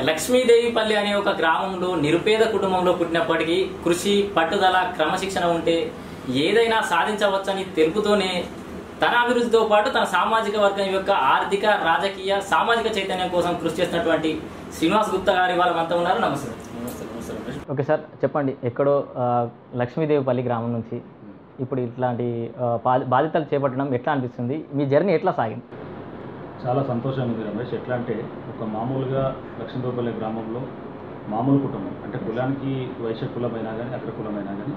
లక్ష్మీదేవిపల్లి అనే ఒక గ్రామంలో నిరుపేద కుటుంబంలో పుట్టినప్పటికీ కృషి పట్టుదల క్రమశిక్షణ ఉంటే ఏదైనా సాధించవచ్చని తెలుపుతూనే తన అభివృద్ధితో పాటు తన సామాజిక వర్గం యొక్క ఆర్థిక రాజకీయ సామాజిక చైతన్యం కోసం కృషి చేస్తున్నటువంటి శ్రీనివాస్ గుప్తా గారి వాళ్ళ మనతో ఉన్నారు నమస్తే నమస్తే నమస్తే రమేష్. ఓకే సార్ చెప్పండి ఎక్కడో ఆ, లక్ష్మీదేవిపల్లి గ్రామం నుంచి ఇప్పుడు ఇట్లాంటి ఆ, బా- బాధ్యతలు చేపట్టడం ఎట్లా అనిపిస్తుంది మీ జర్నీ ఎట్లా సాగింది చాలా సంతోషంగా ఉంది రమేష్ ఎట్లా అంటే ఒక మామూలుగా లక్ష్మీదేవపల్లి గ్రామంలో మామూలు కుటుంబం అంటే కులానికి వైశ్య కులమైనా కానీ అగ్ర కులమైనా కానీ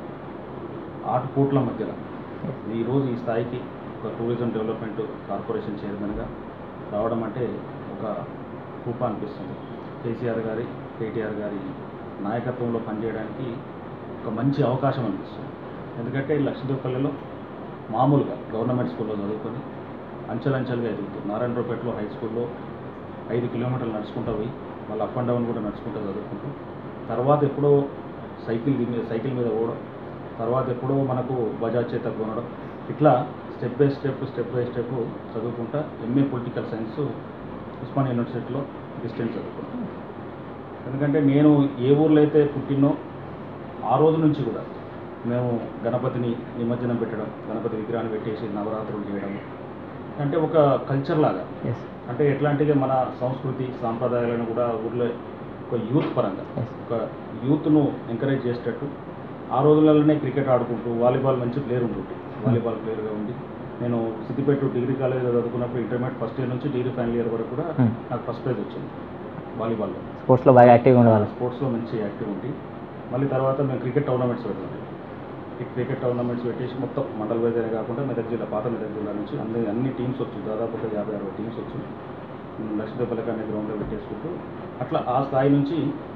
ఆటుపోట్ల మధ్యలో ఈరోజు ఈ స్థాయికి ఒక టూరిజం డెవలప్మెంట్ కార్పొరేషన్ చైర్మన్గా రావడం అంటే ఒక కూప అనిపిస్తుంది కేసీఆర్ గారి కేటీఆర్ గారి నాయకత్వంలో పనిచేయడానికి ఒక మంచి అవకాశం అనిపిస్తుంది ఎందుకంటే లక్ష్మీదేవపల్లిలో మామూలుగా గవర్నమెంట్ స్కూల్లో చదువుకొని అంచెలంచెలుగా ఎదుగుతూ నారాయణరావుపేటలో హై స్కూల్లో ఐదు కిలోమీటర్లు నడుచుకుంటూ పోయి మళ్ళీ అప్ అండ్ డౌన్ కూడా నడుచుకుంటూ చదువుకుంటూ తర్వాత ఎప్పుడో సైకిల్ మీద సైకిల్ మీద పోవడం తర్వాత ఎప్పుడో మనకు బజాజ్ చేత కొనడం ఇట్లా step by step step by step చదువుకుంటా ఎంఏ పొలిటికల్ సైన్స్ ఉస్మాన్ యూనివర్సిటీలో డిస్టెన్స్ చదువుకున్నాను ఎందుకంటే నేను ఏ ఊర్లో అయితే పుట్టినో ఆ రోజు నుంచి కూడా మేము గణపతిని నిమజ్జనం పెట్టడం గణపతి విగ్రహాన్ని పెట్టేసి నవరాత్రులు చేయడం అంటే ఒక కల్చర్ లాగా ఎస్ అంటే ఎట్లాంటిగా మన సంస్కృతి సాంప్రదాయాలను కూడా ఊర్లో ఒక యూత్ పరంగా ఎస్ ఒక యూత్ను ఎంకరేజ్ చేసేటట్టు ఆ రోజులలోనే క్రికెట్ ఆడుకుంటూ వాలీబాల్ మంచి ప్లేయర్ ఉంటుంటే వాలీబాల్ ప్లేయర్గా ఉండి నేను సిద్దిపేట డిగ్రీ కాలేజ్లో చదువుకున్నప్పుడు ఇంటర్మీడియట్ ఫస్ట్ ఇయర్ నుంచి డిగ్రీ ఫైనల్ ఇయర్ వరకు కూడా Hmm. నాకు ఫస్ట్ ప్రైజ్ వచ్చింది వాలీబాల్లో స్పోర్ట్స్లో బాగా యాక్టివ్గా ఉండేవాళ్ళు స్పోర్ట్స్లో మంచి యాక్టివ్ ఉండి మళ్ళీ తర్వాత మేము క్రికెట్ టోర్నమెంట్స్ పెడుతున్నాం ఈ క్రికెట్ టోర్నమెంట్స్ పెట్టేసి మొత్తం మండల వైజ్ అనే కాకుండా మెదక్ జిల్లా పాత మెదక్ జిల్లా నుంచి అన్ని అన్ని టీమ్స్ వచ్చు దాదాపు ఒక యాభై అరవై టీమ్స్ వచ్చు లక్ష్మీదేవపల్లి అనే గ్రౌండ్లో పెట్టేసుకుంటూ అట్లా ఆ స్థాయి నుంచి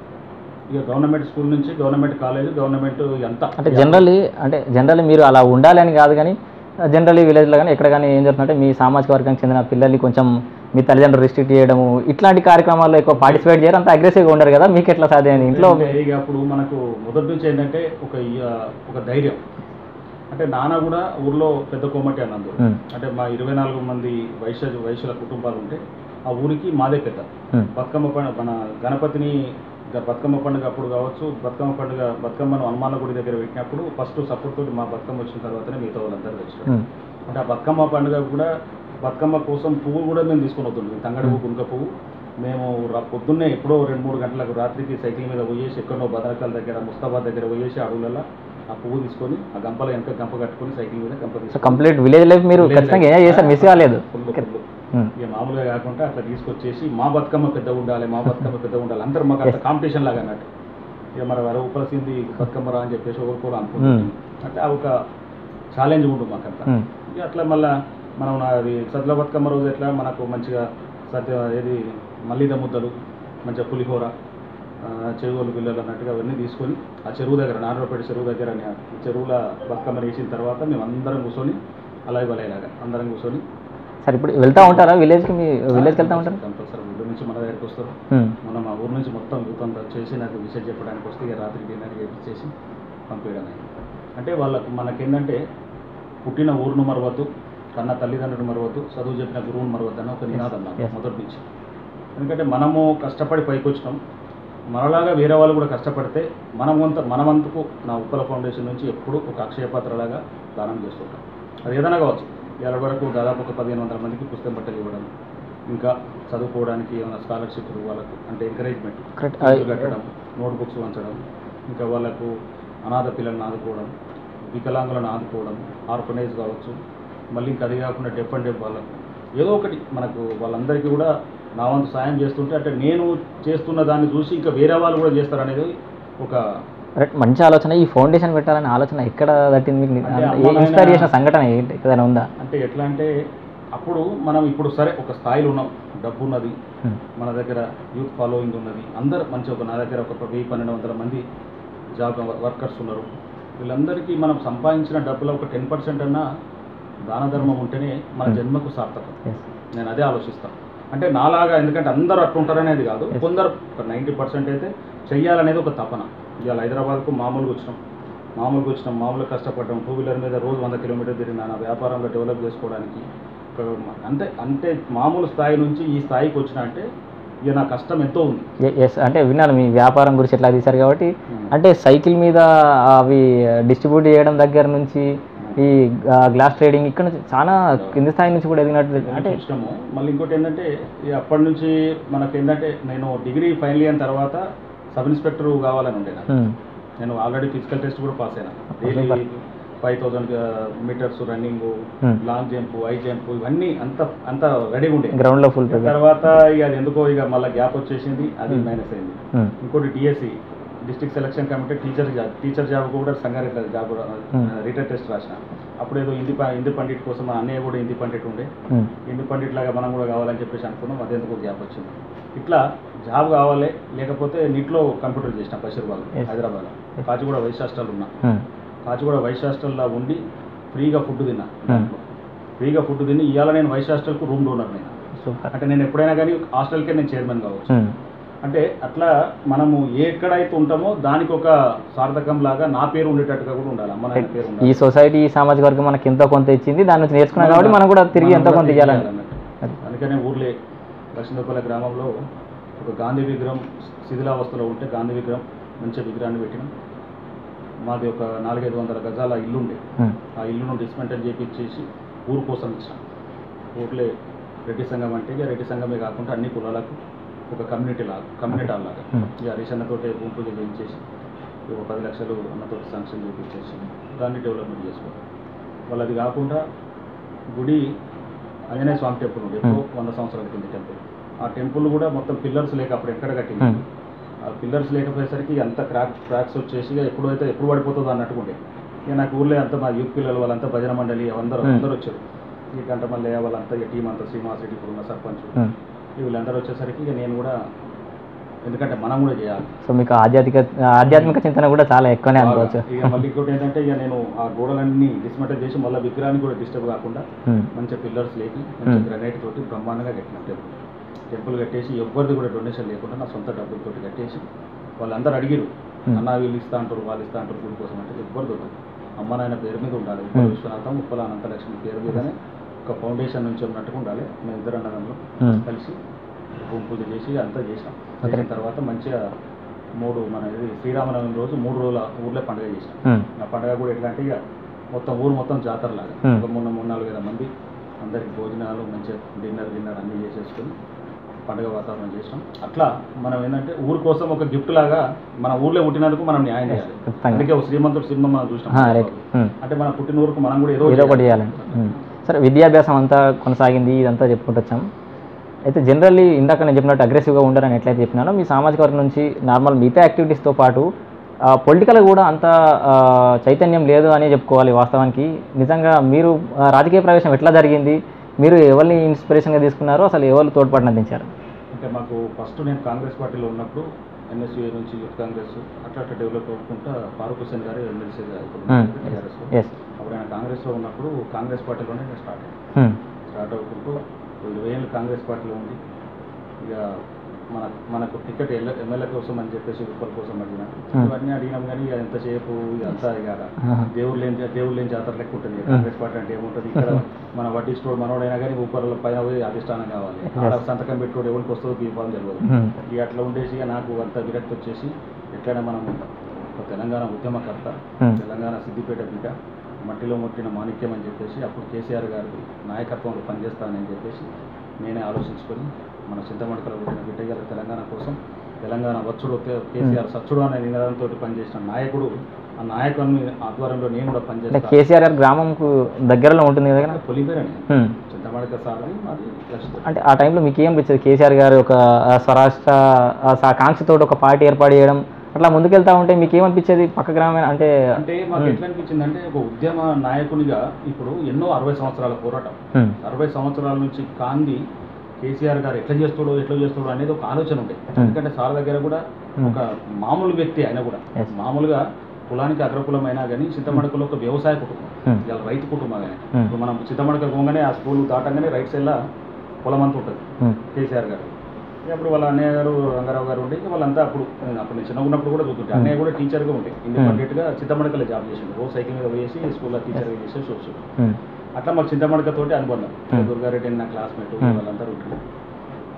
ఇక గవర్నమెంట్ స్కూల్ నుంచి గవర్నమెంట్ కాలేజ్ గవర్నమెంట్ ఎంత అంటే జనరల్లీ అంటే జనరల్లీ మీరు అలా ఉండాలి అని కాదు కానీ జనరల్లీ విలేజ్లో కానీ ఎక్కడ కానీ ఏం జరుగుతుందంటే మీ సామాజిక వర్గానికి చెందిన పిల్లల్ని కొంచెం మీ తల్లిదండ్రులు రిస్ట్రిక్ట్ చేయడము ఇట్లాంటి కార్యక్రమాల్లో ఎక్కువ పార్టిసిపేట్ చేయరు అంత అగ్రెసివ్గా ఉండరు కదా మీకు ఎట్లా సాధ్యమైంది ఇంట్లో అంటే ఇక అప్పుడు మనకు మొదటి నుంచి ఏంటంటే ఒక ఇయ- ఒక ధైర్యం అంటే నాన్న కూడా ఊర్లో పెద్ద కోమటి అన్నందు ఉమ్, అంటే మా ఇరవై నాలుగు మంది వైశ్య వైశ్యుల కుటుంబాలు ఉంటే ఆ ఊరికి మాదే పెద్ద ఉమ్, బతుకమ్మ పండుగ మన గణపతిని గ- బతుకమ్మ పండుగ అప్పుడు కావచ్చు బతుకమ్మ పండుగ బతుకమ్మను హనుమాన గుడి దగ్గర పెట్టినప్పుడు ఫస్ట్ సపోర్ట్ తోటి మా బతుకమ్మ వచ్చిన తర్వాతనే మిగతా వాళ్ళందరూ వచ్చినారు ఉమ్, అంటే ఆ బతుకమ్మ పండుగ కూడా బతుకమ్మ కోసం పువ్వు కూడా మేము తీసుకొని వస్తుంటాం తంగడి పువ్వు గునుక పువ్వు మేము రా- పొద్దున్నే ఎప్పుడో రెండు మూడు గంటలకు రాత్రికి సైకిల్ మీద పోయేసి ఎక్కడో బదరకాల దగ్గర ముస్తాబాద్ దగ్గర పోయేసి అడవులలో ఆ పువ్వు తీసుకొని ఆ గంపల వెనక గంప కట్టుకొని సైకిల్ మీద గంప సో తీసుకొని కంప్లీట్ విలేజ్ లైఫ్ మీరు Village ఖచ్చితంగా life. ఎంజాయ్ చేశారు మిస్ కాలేదు ఫుల్ ఫుల్ ఉమ్, ఇక మామూలుగా కాకుండా అట్లా తీసుకొచ్చేసి మా బతుకమ్మ పెద్ద ఉండాలి మా బతుకమ్మ పెద్ద ఉండాలి అందరూ మాకు అట్లా కాంపిటీషన్ లాగా అన్నట్టు ఇక మన వారు ఉపలసింది బతుకమ్మ రా అని చెప్పేసి ఒకరు కూడా అనుకుంటాం Hmm. అంటే ఆ ఒక ఛాలెంజ్ ఉంటుంది మాకంతా ఉమ్, ఇక అట్లా మళ్ళా మనం నా- అది సద్ల బతుకమ్మ రోజు ఎట్లా మనకు మంచిగా సత్య ఏది మల్లిద ముద్దలు మంచిగా పులిహోర ఆ, చెరువులు పిల్లలు అన్నట్టుగా అవన్నీ తీసుకొని ఆ చెరువు దగ్గర నారాయణపేట చెరువు దగ్గర అని ఆ చెరువుల బతుకమ్మ వేసిన తర్వాత మేము అందరం కూర్చొని అలా ఇవ్వలేలాగా అందరం కూర్చొని సరే ఇప్పుడు వెళ్తా ఉంటారా విలేజ్కి మీ విలేజ్కి వెళ్తా ఉంటారా కంపల్సరీ ఊరి నుంచి మన దగ్గరికి వస్తారు ఉమ్, మనం మా ఊరు నుంచి మొత్తం యూత్ అంతా చేసి నాకు విషయం చెప్పడానికి వస్తే ఇక రాత్రి డిన్నర్ చేసి పంపించడం అయింది అంటే వాళ్ళకు మనకేంటంటే పుట్టిన ఊరును మరవద్దు కన్న తల్లిదండ్రులు మరవద్దు చదువు చెప్పిన గురువును మరవద్దు అన్న ఒక నినాదం నాకు Yes. మొదటి నుంచి ఎందుకంటే మనము కష్టపడి పైకి వచ్చినాం మనలాగా వేరే వాళ్ళు కూడా కష్టపడితే మనం వంత మనమంతకు నా ఉప్పల ఫౌండేషన్ నుంచి ఎప్పుడూ ఒక అక్షయపాత్రలాగా దానం చేస్తుంటాం అది ఏదైనా కావచ్చు ఇవాళ వరకు దాదాపు ఒక పదిహేను వందల మందికి పుస్తకం బట్టలు ఇవ్వడం ఇంకా చదువుకోవడానికి ఏమైనా స్కాలర్షిప్లు వాళ్ళకు అంటే ఎంకరేజ్మెంట్ Correct. ఫీజులు కట్టడం నోట్ బుక్స్ వంచడం ఇంకా వాళ్ళకు అనాథ పిల్లల్ని ఆదుకోవడం వికలాంగులను ఆదుకోవడం ఆర్ఫనేజ్ కావచ్చు మళ్ళీ ఇంకా అది కాకుండా డెఫ్ అండ్ డెఫ్ వాళ్ళకు ఏదో ఒకటి మనకు వాళ్ళందరికీ కూడా నా వంతు సాయం చేస్తుంటే అంటే నేను చేస్తున్న దాన్ని చూసి ఇంకా వేరే వాళ్ళు కూడా చేస్తారనేది ఒక కరెక్ట్ మంచి ఆలోచన ఈ ఫౌండేషన్ పెట్టాలనే ఆలోచన ఎక్కడ తట్టింది మీకు అంటే అంత- అమ్మ నాయన- ఇన్స్పైర్ చేసిన సంఘటన ఏంటి ఏదైనా ఉందా అంటే ఎట్లా అంటే అప్పుడు మనం ఇప్పుడు సరే ఒక స్థాయిలో ఉన్నాం డబ్బు ఉన్నది ఉమ్, మన దగ్గర యూత్ ఫాలోయింగ్ ఉన్నది అందరు మంచి ఒక నా దగ్గర ఒక వెయ్యి పన్నెండు వందల మంది జాబ్ వర్కర్స్ ఉన్నారు వీళ్ళందరికీ మనం సంపాదించిన డబ్బులో ఒక టెన్ పర్సెంట్ అన్నా దాన ధర్మం ఉంటేనే మన Hmm. జన్మకు సార్థకం yes. నేను అదే ఆలోచిస్తాను అంటే నాలాగా ఎందుకంటే అందరూ అట్లుంటారనేది కాదు Yes. కొందరు ఒక నైంటీ పర్సెంట్ అయితే చెయ్యాలనేది ఒక తపన ఇవాళ హైదరాబాద్కు మామూలుగా వచ్చినాం మామూలుగా వచ్చినాం మామూలుగా కష్టపడ్డాం టూ వీలర్ మీద రోజు వంద కిలోమీటర్ తిరిగినా నా వ్యాపారంలో డెవలప్ చేసుకోవడానికి ఒక అంటే అంటే మామూలు స్థాయి నుంచి ఈ స్థాయికి వచ్చిన అంటే ఇక నా కష్టం ఎంతో ఉంది ఎస్ అంటే విన్నాను మీ వ్యాపారం గురించి ఎట్లా తీశారు కాబట్టి Hmm. అంటే సైకిల్ మీద అవి డిస్ట్రిబ్యూట్ చేయడం దగ్గర నుంచి ఈ గ్లాస్ ట్రేడింగ్ ఇక్కడ నుంచి చాలా కింది స్థాయి నుంచి కూడా ఎదిగినట్టు అంటే ఇష్టము మళ్ళీ ఇంకోటి ఏంటంటే ఈ అప్పటి నుంచి మనకి ఏంటంటే నేను డిగ్రీ ఫైనల్ అయిన తర్వాత సబ్ ఇన్స్పెక్టర్ కావాలని ఉండే నాకు Hmm. నేను ఆల్రెడీ ఫిజికల్ టెస్ట్ కూడా పాస్ అయినా Super. Daily five thousand meters running Hmm. Long jump high jump ఇవన్నీ అంత అంత రెడీగా ఉండే గ్రౌండ్ లో ఫుల్ ప్రిపేర్ తర్వాత ఇక అది ఎందుకో ఇక మళ్ళీ గ్యాప్ వచ్చేసింది అది Hmm. మైనస్ అయింది ఇంకోటి DSC district selection committee teacher job teacher job కూడా Sangareddy job Hmm. Written test రాసిన అప్పుడు ఏదో హిందీ ప- హిందీ పండిట్ కోసం మా అన్నయ్య కూడా హిందీ పండిట్ ఉండే హిందీ పండిట్ లాగా మనం కూడా కావాలని చెప్పేసి అనుకున్నాం అదెందుకు గ్యాప్ వచ్చింది ఇట్లా జాబ్ కావాలి లేకపోతే నీట్లో కంప్యూటర్ చేసిన బషీర్బాగ్ Yes. హైదరాబాద్ కాచిగూడ వైస్ హాస్టల్ ఉన్నా కాచిగూడ వైస్ హాస్టల్లో ఉండి ఫ్రీగా ఫుడ్ తిన్నా Hmm. ఫ్రీగా ఫుడ్ తిని ఇవాళ నేను వైస్ హాస్టల్కు రూమ్ డోనర్ నేను సూపర్ అంటే నేను ఎప్పుడైనా కానీ హాస్టల్కే నేను చైర్మన్ కావచ్చు అంటే అట్లా మనము ఎక్కడైతే ఉంటామో దానికి ఒక సార్థకం లాగా నా పేరు ఉండేటట్టుగా కూడా ఉండాలి అమ్మ నాయన పేరు ఈ ఉండాలి సొసైటీ ఈ సామాజిక వర్గం మనకి ఎంతో కొంత ఇచ్చింది దాని నుంచి నేర్చుకున్నాం కాబట్టి మనం కూడా తిరిగి మనం ఎంతో కూడా కొంత తిరిగి ఇవ్వాలని ఇవ్వాలన్నట్టు. అందుకనే ఊర్లే లక్ష్మీపల్లి గ్రామంలో ఒక గాంధీ విగ్రహం శిథిలావస్థలో ఉంటే గాంధీ విగ్రహం మంచి విగ్రహాన్ని పెట్టినాం మాది ఒక నాలుగైదు వందల గజాల ఇల్లు ఉండే Hmm. ఆ ఇల్లును డిస్మెంటల్ చేపించేసి ఊరు కోసం ఇచ్చాం ఊర్లే రెడ్డి సంఘం అంటే ఇక రెడ్డి సంఘమే కాకుండా అన్ని కులాలకు ఒక కమ్యూనిటీ లాగా కమ్యూనిటీ హాల్ లాగా Hmm. ఇక హరీష్ అన్నతోటి భూమి పూజ చేయించేసి ఒక పది లక్షలు అన్నతోటి శాంక్షన్ చేయించేసి దాన్ని డెవలప్మెంట్ చేసుకోవాలి వాళ్ళు అది కాకుండా గుడి ఆంజనేయ స్వామి టెంపుల్ ఉంది ఎప్పుడో వంద సంవత్సరాల కింద టెంపుల్ ఆ టెంపుల్ కూడా మొత్తం పిల్లర్స్ లేక అప్పుడు ఎక్కడ కట్టింది Hmm. ఆ పిల్లర్స్ లేకపోయేసరికి అంత క్రాక్ క్రాక్స్ వచ్చేసి ఇక ఎప్పుడు అయితే ఎప్పుడు పడిపోతుందో అన్నట్టుగా ఉండే ఇక నాకు ఊర్లో అంతా మా యూత్ పిల్లలు వాళ్ళంతా భజన మండలి అందరూ Hmm. అందరూ వచ్చారు ఈ గంట మళ్ళీ వాళ్ళంతా ఇక టీం అంతా శ్రీనివాస్ రెడ్డి ఇప్పుడు ఉన్న సర్పంచ్ Hmm. వీళ్ళందరూ వచ్చేసరికి ఇక నేను కూడా ఎందుకంటే మనం కూడా చేయాలి సో మీకు ఆధ్యాత్మిక ఆధ్యాత్మిక చింతన కూడా చాలా ఎక్కువనే అనుకోవచ్చు బాగా. ఇక మళ్ళీ ఇంకోటి ఏంటంటే ఇక నేను ఆ గోడలన్నీ డిస్మెంటల్ చేసి మళ్ళీ విగ్రహాన్ని కూడా డిస్టర్బ్ కాకుండా Hmm. మంచిగా పిల్లర్స్ లేకి మంచి Hmm. గ్రనైట్ తోటి బ్రహ్మాండంగా కట్టిన టెంపుల్ టెంపుల్ కట్టేసి ఎవరిది కూడా డొనేషన్ లేకుండా నా సొంత డబ్బులతోటి కట్టేసి వాళ్ళందరూ అడిగిరు Hmm. అన్న వీళ్ళు ఇస్తా అంటారు వాళ్ళు ఇస్తా అంటారు గుడి కోసం అంటే ఎవ్వరు దొరకదు అమ్మ నాయన పేరు మీద ఉండాలి Hmm. ఉప్పల విశ్వనాథం ఉప్పల అనంతలక్ష్మి పేరు మీదనే ఒక ఫౌండేషన్ నుంచి ఉన్నట్టుగా ఉండాలి మేము ఇద్దరు అన్నదంలో Hmm. కలిసి భూమి పూజ చేసి అంతా చేసాం Okay. చేసిన తర్వాత మంచిగా మూడు మన ఇది శ్రీరామనవమి రోజు మూడు రోజుల ఊర్లో పండుగ చేసాం Hmm. ఆ పండుగ కూడా ఎట్లా అంటే ఇక మొత్తం ఊరు మొత్తం జాతర లాగా Hmm. ఒక మూడు మూడు నాలుగు వేల మంది అందరికి భోజనాలు మంచిగా డిన్నర్ డిన్నర్ అన్నీ చేసేసుకొని పండుగ వాతావరణం చేసాం అట్లా మనం ఏంటంటే ఊరు కోసం ఒక గిఫ్ట్ లాగా మన ఊర్లో పుట్టినందుకు మనం న్యాయం చేయాలి ఖచ్చితంగా. అందుకే ఒక శ్రీమంతుడు సినిమా మనం చూసినాం Ah, right. Hmm. అంటే మన పుట్టిన ఊరుకు మనం కూడా ఏదో ఏదో ఒకటి చేయాలండి ఉమ్. సరే విద్యాభ్యాసం అంతా కొనసాగింది ఇదంతా చెప్పుకుంటూ వచ్చాం అయితే జనరల్లీ ఇందాక నేను చెప్పినట్టు అగ్రెసివ్గా ఉండాలని ఎట్లయితే చెప్పినానో మీ సామాజిక వర్గం నుంచి నార్మల్ మిగతా యాక్టివిటీస్తో పాటు పొలిటికల్ కూడా అంత ఆ, చైతన్యం లేదు అని చెప్పుకోవాలి వాస్తవానికి నిజంగా మీరు ఆ, రాజకీయ ప్రవేశం ఎట్లా జరిగింది మీరు ఎవరిని ఇన్స్పిరేషన్గా తీసుకున్నారో అసలు ఎవరు తోడ్పాటును అందించారు అంటే మాకు ఫస్ట్ నేను కాంగ్రెస్ పార్టీలో ఉన్నప్పుడు ఎన్ఎస్యూ నుంచి యూత్ కాంగ్రెస్ అట్లా అట్లా డెవలప్ అవ్వకుండా ఫారూక్ హుసేన్ గారు ఎమ్మెల్సీ టీఆర్ఎస్ ఎస్ అప్పుడు ఆయన కాంగ్రెస్లో ఉన్నప్పుడు కాంగ్రెస్ పార్టీలోనే నేను స్టార్ట్ అయ్యాను స్టార్ట్ అవ్వకుంటూ ఇరవై ఏళ్ళు కాంగ్రెస్ పార్టీలో ఉంది ఇక మన మనకు టికెట్ ఎమ్మెల్యే కోసం అని చెప్పేసి ఉప్పల కోసం అడిగిన Hmm. ఇవన్నీ అడిగినాం కానీ ఇక ఎంతసేపు ఇక అంతా ఇక దేవుళ్ళు లేని జా- దేవుళ్ళు లేని జాతర లెక్క ఉంటుంది కాంగ్రెస్ పార్టీ అంటే ఏముంటుంది ఇక్కడ మన వడ్డీ స్టోర్ మనోడైనా కానీ ఉప్పర్ల పైన పోయి అధిష్టానం కావాలి ఆడ సంతకం పెట్టుకోడు ఎవరికి వస్తుందో దీపాలు తెలియదు ఇక అట్లా ఉండేసి ఇక నాకు అంత విరక్తి వచ్చేసి ఎట్లయినా మనం ఒక తెలంగాణ ఉద్యమకర్త Hmm. తెలంగాణ సిద్దిపేట బిడ్డ మట్టిలో ముట్టిన మాణిక్యం అని చెప్పేసి అప్పుడు కేసీఆర్ గారి నాయకత్వంలో పనిచేస్తానని చెప్పేసి నేనే ఆలోచించుకొని మన చింతమడకలో పుట్టిన బిడ్డ గారి తెలంగాణ కోసం తెలంగాణ వచ్చుడు కే- కేసీఆర్ సచ్చుడు అనే నినాదంతో పనిచేసిన నాయకుడు ఆ నాయకుని ఆధ్వర్యంలో నేను కూడా అంటే పనిచేస్తాను కేసీఆర్ గారి గ్రామంకు దగ్గరలో ఉంటుంది కదా పొలిపేరని హ్మ్. చింతమడక సారని మాది లక్ష్మీ అంటే ఆ టైంలో మీకు ఏమనిపించేది కేసీఆర్ గారు ఒక ఆ, స్వరాష్ట్ర ఆ, సా- కాంక్షతో ఒక పార్టీ ఏర్పాటు చేయడం అట్లా ముందుకెళ్తా ఉంటే మీకు ఏమనిపించేది పక్క గ్రామం అంటే అంటే మాకు Hmm. ఎట్లా అనిపించింది అంటే ఒక ఉద్యమ నాయకునిగా ఇప్పుడు ఎన్నో అరవై సంవత్సరాల పోరాటం హ్మ్. అరవై సంవత్సరాల నుంచి కాంది కేసీఆర్ గారు ఎట్లా చేస్తాడో ఎట్లా చేస్తాడో అనేది ఒక ఆలోచన ఉండే Hmm. ఎందుకంటే సార్ దగ్గర కూడా Hmm. ఒక మామూలు వ్యక్తి ఆయన కూడా Yes. మామూలుగా కులానికి అగ్రకులం అయినా కానీ చింతమడకలో ఒక వ్యవసాయ కుటుంబం Hmm. ఇవాళ రైతు కుటుంబం కానీ Hmm. ఇప్పుడు మనం చింతమడక పోగానే ఆ స్కూల్ దాటంగానే రైట్ సైడ్లో పొలం అంతా ఉంటుంది హ్మ్. కేసీఆర్ గారు ఇక అప్పుడు వాళ్ళ అన్నయ్య గారు రంగారావు గారు ఉండే ఇక వాళ్ళంతా అప్పుడు నేను అప్పుడు నేను చిన్నగా ఉన్నప్పుడు కూడా చూస్తుంటే అన్నయ్య కూడా టీచర్గా ఉండే ఇండిపెండెంట్గా చింతమడకలో జాబ్ చేసిండు రోజు సైకిల్ మీద పోయేసి స్కూల్లో టీచర్గా చేసేసి వచ్చాడు హ్మ్. అట్లా మాకు చింతమడకతోటి అనుబంధం Hmm. దుర్గారెడ్డి నా క్లాస్మేట్ Hmm. వాళ్ళందరూ ఉంటారు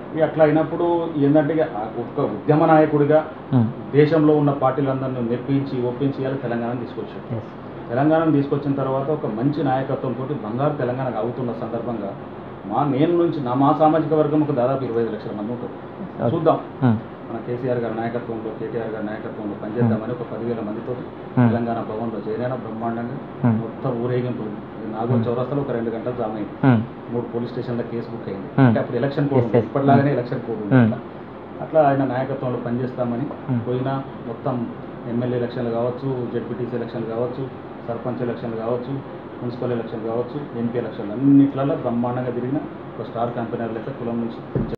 ఇక అట్లా అయినప్పుడు ఏంటంటే ఇక ఆ ఒక ఉద్యమ నాయకుడిగా ఉమ్. దేశంలో ఉన్న పార్టీలందరినీ మెప్పించి ఒప్పించి ఇలా తెలంగాణ తీసుకొచ్చాడు Yes. తెలంగాణను తీసుకొచ్చిన తర్వాత ఒక మంచి నాయకత్వంతో బంగారు తెలంగాణ అవుతున్న సందర్భంగా మా నేను నుంచి నా మా సామాజిక వర్గం ఒక దాదాపు ఇరవై ఐదు లక్షల మంది ఉంటుంది Okay. చూద్దాం ఉమ్. మన కేసీఆర్ గారి నాయకత్వంలో కేటీఆర్ గారి నాయకత్వంలో పనిచేద్దామని ఒక పదివేల మందితో Hmm. తెలంగాణ భవన్లో చేరిన బ్రహ్మాండంగా Hmm. మొత్తం ఊరేగింపు నాగోల్ చౌరస్తాలో ఒక రెండు గంటలు జామ్ అయింది ఉమ్. మూడు పోలీస్ స్టేషన్ల కేసు బుక్ అయింది Hmm. అంటే అప్పుడు ఎలక్షన్ కోడ్ Yes, ఉంది. yes. ఇప్పటిలాగానే ఎలక్షన్ కోడ్ ఉంది Hmm. అట్లా. అట్లా ఆయన నాయకత్వంలో పనిచేస్తామని Hmm. పోయిన మొత్తం ఎమ్మెల్యే ఎలక్షన్లు కావచ్చు జెడ్పీటీసీ ఎలక్షన్లు కావచ్చు సర్పంచ్ ఎలక్షన్లు కావచ్చు మున్సిపల్ ఎలక్షన్ కావచ్చు ఎంపీ ఎలక్షన్లు అన్నిట్లలో బ్రహ్మాండంగా తిరిగిన ఒక స్టార్ కంపెనీలు అయితే కులం నుంచి